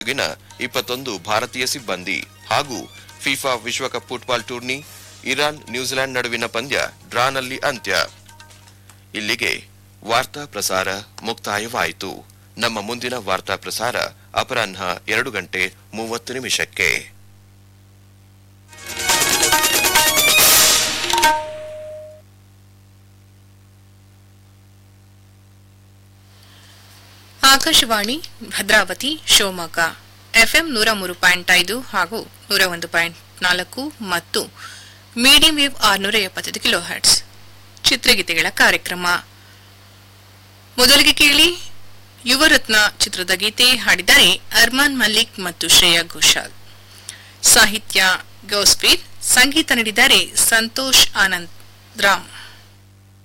ಗಿನ ಇಪ್ಪತ್ತೊಂದು ಭಾರತೀಯ ಸಿಬ್ಬಂದಿ ಹಾಗೂ ಫಿಫಾ ವಿಶ್ವಕಪ್ ಫುಟ್ಬಾಲ್ ಟೂರ್ನಿ ಇರಾನ್ ನ್ಯೂಜಿಲೆಂಡ್ ನಡುವಿನ ಪಂದ್ಯ ಡ್ರಾನಲ್ಲಿ ಅಂತ್ಯ ಇಲ್ಲಿಗೆ ವಾರ್ತಾ ಪ್ರಸಾರ ಮುಕ್ತಾಯವಾಯಿತು ನಮ್ಮ ಮುಂದಿನ ವಾರ್ತಾ ಪ್ರಸಾರ ಅಪರಾಹ್ನ ಎರಡು ಗಂಟೆ ಮೂವತ್ತು ನಿಮಿಷಕ್ಕೆ ಆಕಾಶವಾಣಿ ಭದ್ರಾವತಿ ಶಿವಮೊಗ್ಗ ಎಫ್ಎಂ ನೂರ ಮೂರು ಪಾಯಿಂಟ್ ಐದು ಹಾಗೂ ನೂರ ಒಂದು ಪಾಯಿಂಟ್ ನಾಲ್ಕು ಮತ್ತು ಮೀಡಿಯಂ ವೇವ್ ಆರುನೂರ ಎಪ್ಪತ್ತೈದು ಕಿಲೋ ಹರ್ಟ್ಸ್ ಚಿತ್ರಗೀತೆಗಳ ಕಾರ್ಯಕ್ರಮ ಮೊದಲಿಗೆ ಕೇಳಿ ಯುವರತ್ನ ಚಿತ್ರದ ಗೀತೆ ಹಾಡಿದರೆ ಅರ್ಮಾನ್ ಮಲ್ಲಿಕ್ ಮತ್ತು ಶ್ರೇಯಾ ಘೋಷಾಲ್ ಸಾಹಿತ್ಯ ಗೌಸ್ಪೀರ್ ಸಂಗೀತ ನೀಡಿದ್ದಾರೆ ಸಂತೋಷ್ ಆನಂದ್ ರಾಮ್